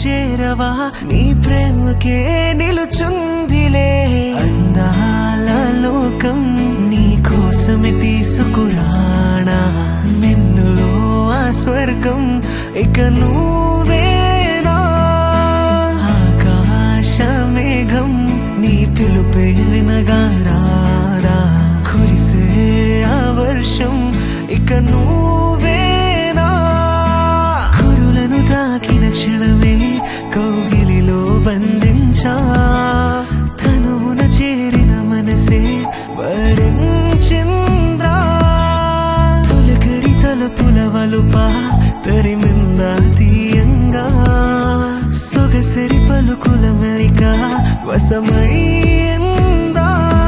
చేరవా నీ ప్రేమకే నిలుచుందిలే అందాల లోకం నీ కోసమే తీసుకురానా మెన్నులో ఆ స్వర్గం ఇక నువ్వేనా ఆకాశ మేఘం నీ పిలుపే వినగా రారా కురిసే ఆ వర్షం ఇక నువ్వేనా కురులను తాకిన క్షణమే కౌగిలిలో బంధించా తనువున చేరిన మనసే వరించిందా తొలకరి తలుపుల వలుపా తరిమిందా తీయంగా సొగసరి పలుకుల మెలిక వసమైందా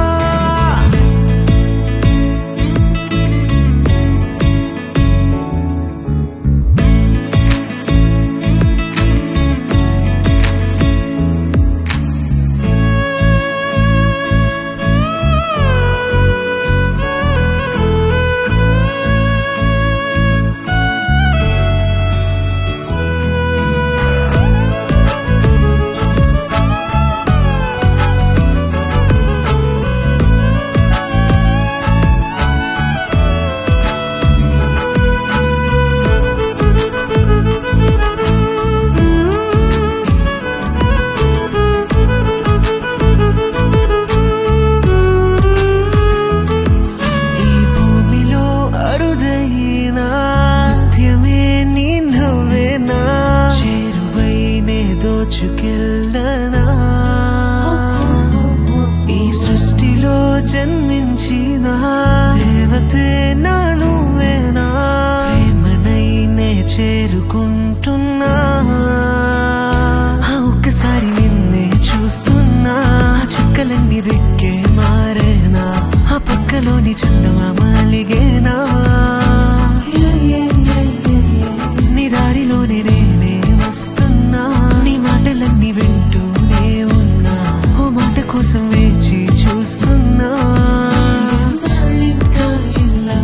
ఈ భూమిలో అరుదైన అంత్యమే నీ నవ్వేనా చేరువైనే దోచుకెళ్ళనా ఈ సృష్టిలో జన్మించిన దేవతే నా నువ్వేనా ప్రేమనైనే చేరుకుంటున్నా ఆ ఒక్కసారి నిన్నే చూస్తున్నా ఆ చుక్కలన్నీ దిక్కే మారేనా ఆ పక్కలోని చందమామ అలిగేనా నీ దారిలోనే నేనే వస్తున్నా నీ మాటలన్నీ వింటూనే ఉన్నా ఓ మాట కోసం వేచి చూస్తున్నా ఇంకా ఇలా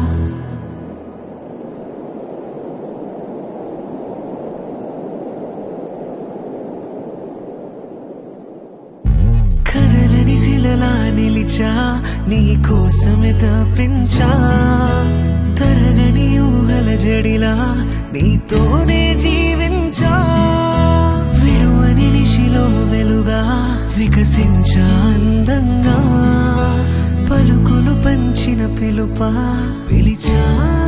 కదలని శిలలా నిలిచా నీ కోసమే తప్పించా తరగని ఊహల జడిలా నీతోనే జీవించా విడువని నిశిలో వెలుగా వికసించా అందంగా పలుకులు పంచిన పిలుప పిలిచా